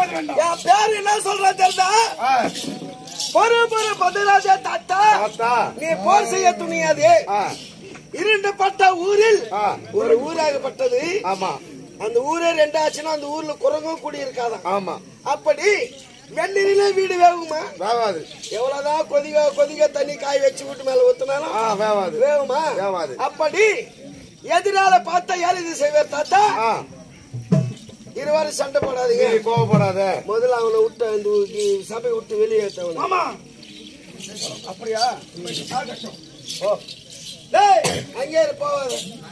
வேண்டாம் வேண்டாம் என் பேர் என்ன சொல்ற தெரியுதா ஆ, பொறு பொறு பதிராஜா தாத்தா தாத்தா நீ போர் செய்ய துணியாதே ஆ, இருண்டப்பட்ட ஊரில் ஆ. ஒரு ஊராகப்பட்டது ஆமா அந்த ஊரே ரெண்டாச்சுன்னா அந்த ஊர்ல குரங்கும் கூடி இருக்காதான் ஆமா அப்படி வெந்நீரிலே வீடு வேகுமா வேவாது எவ்வளவுதான் கொதிக்க கொதிக்க தண்ணி காய வச்சு வீட்டு மேல ஊத்துனாலும் ஆ வேவாது வேகுமா வேவாது. அப்படி எதிரால பார்த்தா யார் இது செய்வார் தாத்தா ஆ இருவாரும் சண்டை போடாதீங்க நீ கோவப்படாத முதல்ல அவனை விட்டு இந்த ஊ- சபை விட்டு வெளியேற்றவன ஆமா அப்படியா ஓ டேய் அங்கே இரு, போவாத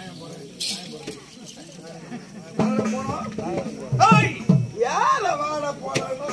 ஏய், யார வாட போறானோ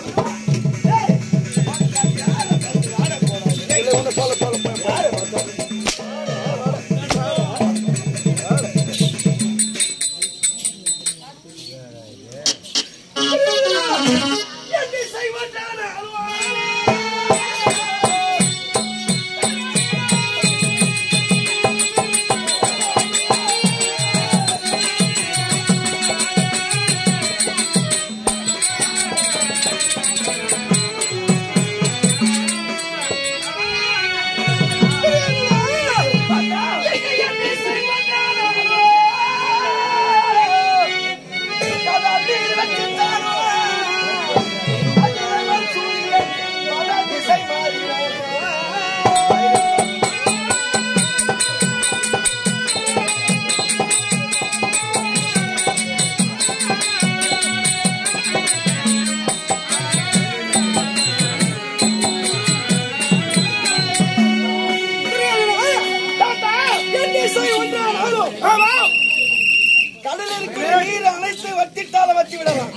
கடலில் இருக்கிற நீர் அனைத்து வத்திட்டால வத்தி விடலாம்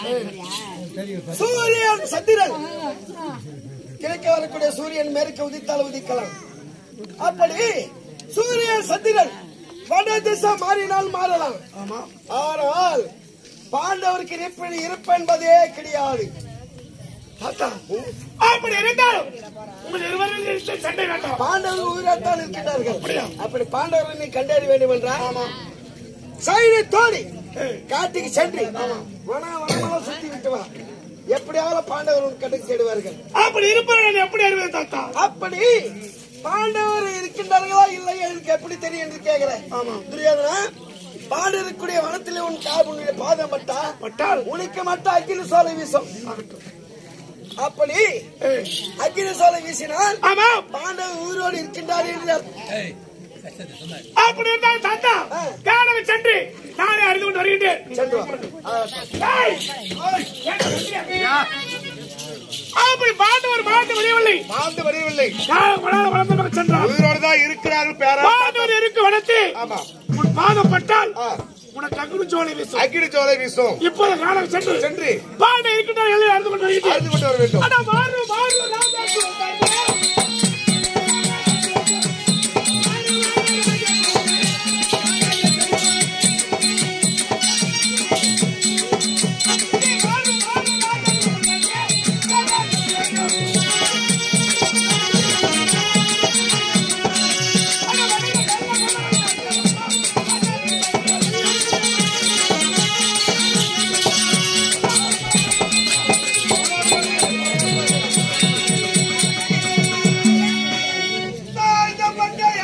சூரியன் சந்திரன் கிழக்க வரக்கூடிய சூரியன் மேற்கு உதித்தால் உதிக்கலாம் அப்படி சூரியன் சந்திரன் வட திசை மாறினால் மாறலாம் ஆனால் பாண்டவருக்கு இருப்பு இருப்பு என்பதே கிடையாது தாத்தா, அப்படி இருந்தாலும் உங்கள் இருவரில் சண்டை வேண்டாம் பாண்டவர் உயிரத்தான் இருக்கின்றார்கள் அப்படி பாண்டவரை நீ கண்டறிய வேண்டும் என்றால் சைடு தோடி காட்டுக்கு சென்று வன வனமெல்லாம் சுத்தி விட்டு வா எப்படியாவது பாண்டவர் உன் கடைக்கு தேடுவார்கள் அப்படி இருப்பவர்கள் எப்படி அறிவது தாத்தா அப்படி பாண்டவர் இருக்கின்றார்களா இல்லை எனக்கு எப்படி தெரியும் என்று கேட்கிறேன் ஆமா துரியோதனா பாண்டவருக்குரிய வனத்திலே உன் கால் உன்னுடைய பாதம் பட்டா பட்டால் உனக்கு மட்டும் அக்கினி சோலை வீசும் அப்படி அக்கினி சோலை வீசினால் ஆமா பாண்டவர் உயிரோடு இருக்கின்றார் என்று அர்த்தம். அப்படி இருந்தால் தாத்தா காணவை சென்று நானே அறிந்து கொண்டு வருகின்றேன் சென்று வா. ஆ, ஏய், ஏய், ஏன் சொல்றியா? அப்படி பாண்டவர் மாண்டு வெளியவில்லை வாழ்ந்து வரவில்லை நான் வளர வளர்ந்த பக்கம் சென்றார் உயிரோடு தான் இருக்கிறார்கள் பேரா பாண்டவர் இருக்கு வனத்து ஆமா உன் பாதம் பட்டால் ஆ, உனக்கு அங்குடு சோலை வீசும் அக்கினி சோலை வீசும் இப்போது காலம் சென்று சென்று பாண்டவர் இருக்கின்ற எல்லை அறிந்து கொண்டு வருகின்றேன் அறிந்து கொண்டு வர வேண்டும் அட மாறு மாறு ராஜா